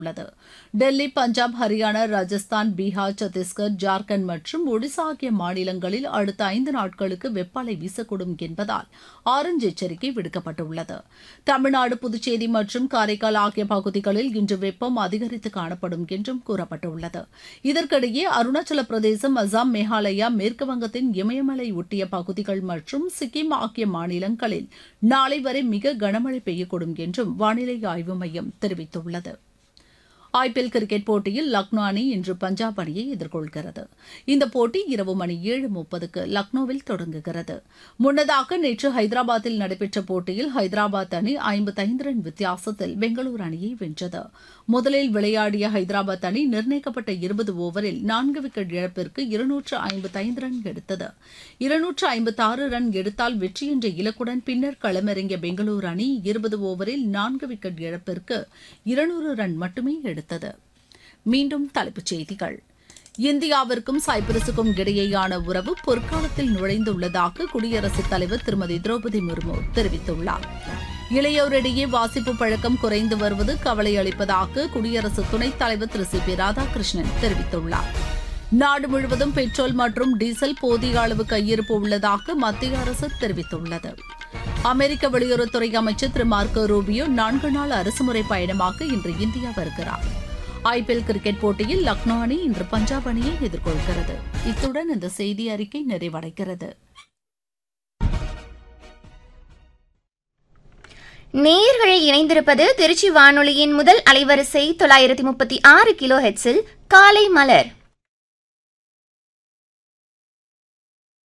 உள்ளது டெல்லி பஞ்சாப் ஹரியானா ராஜஸ்தான் பீகார் சத்தீஸ்கர் ஜார்க்கண்ட் மற்றும் ஒடிசா ஆகிய மாநிலங்களில் அடுத்த ஐந்து நாட்களுக்கு வெப்ப அலை வீசக்கூடும் என்பதால் ஆரஞ்ச் எச்சரிக்கை விடுக்கப்பட்டுள்ளது தமிழ்நாடு புதுச்சேரி மற்றும் காரைக்கால் ஆகிய பகுதிகளில் இன்று வெப்பம் அதிகரித்து காணப்படும் என்றும் கூறப்பட்டுள்ளது இதற்கிடையே அருணாச்சல பிரதேசம் அசாம் மேகாலயா மேற்கு வங்கத்தின் இமயமலை ஒட்டிய பகுதிகள் மற்றும் சிக்கிம் ஆகிய மாநிலங்களில் நாளை வரை மிக கனமழை பெய்யக்கூடும் என்றும் வானிலை ஆய்வு மையம் தெரிவித்துள்ளது ஐபிஎல் கிரிக்கெட் போட்டியில் லக்னோ அணி இன்று பஞ்சாப் அணியை எதிர்கொள்கிறது இந்த போட்டி இரவு மணி ஏழு முப்பதுக்கு லக்னோவில் தொடங்குகிறது முன்னதாக நேற்று ஹைதராபாத்தில் நடைபெற்ற போட்டியில் ஹைதராபாத் அணி ஐம்பத்தைந்து ரன் வித்தியாசத்தில் பெங்களூரு அணியை வென்றது முதலில் விளையாடிய ஹைதராபாத் அணி நிர்ணயிக்கப்பட்ட இருபது ஓவரில் நான்கு விக்கெட் இழப்பிற்கு இருநூற்று ஐம்பத்தைந்து ரன் எடுத்தது இருநூற்று ஐம்பத்தாறு ரன் எடுத்தால் வெற்றி என்ற இலக்குடன் பின்னர் களமிறங்கிய பெங்களூரு அணி இருபது ஓவரில் நான்கு விக்கெட் இழப்பிற்கு இருநூறு ரன் மட்டுமே எடுத்தது மீண்டும் தலைப்புச் செய்திகள் இந்தியாவிற்கும் சைப்ரஸுக்கும் இடையேயான உறவு பொற்காலத்தில் நுழைந்துள்ளதாக குடியரசுத் தலைவர் திருமதி திரௌபதி முர்மு தெரிவித்துள்ளார் இளையோரிடையே வாசிப்பு பழக்கம் குறைந்து வருவது கவலை அளிப்பதாக குடியரசு துணைத் தலைவர் திரு சி பி ராதாகிருஷ்ணன் தெரிவித்துள்ளார் நாடு முழுவதும் பெட்ரோல் மற்றும் டீசல் போதிய அளவு கையிருப்பு உள்ளதாக மத்திய அரசு தெரிவித்துள்ளது அமெரிக்க வெளியுறவுத்துறை அமைச்சர் திரு மார்க்கோ ரூபியோ நான்கு நாள் அரசுமுறை பயணமாக இன்று இந்தியா வருகிறார் ஐபிஎல் கிரிக்கெட் போட்டியில் லக்னோ அணி இன்று பஞ்சாப் அணியை எதிர்கொள்கிறது இத்துடன் இந்த செய்தி அறிக்கை நிறைவடைகிறது நேயர்களில் இணைந்திருப்பது திருச்சி வானொலியின் முதல் அலைவரிசை தொள்ளாயிரத்தி முப்பத்தி ஆறு கிலோ ஹெட்ஸில் காலை மலர்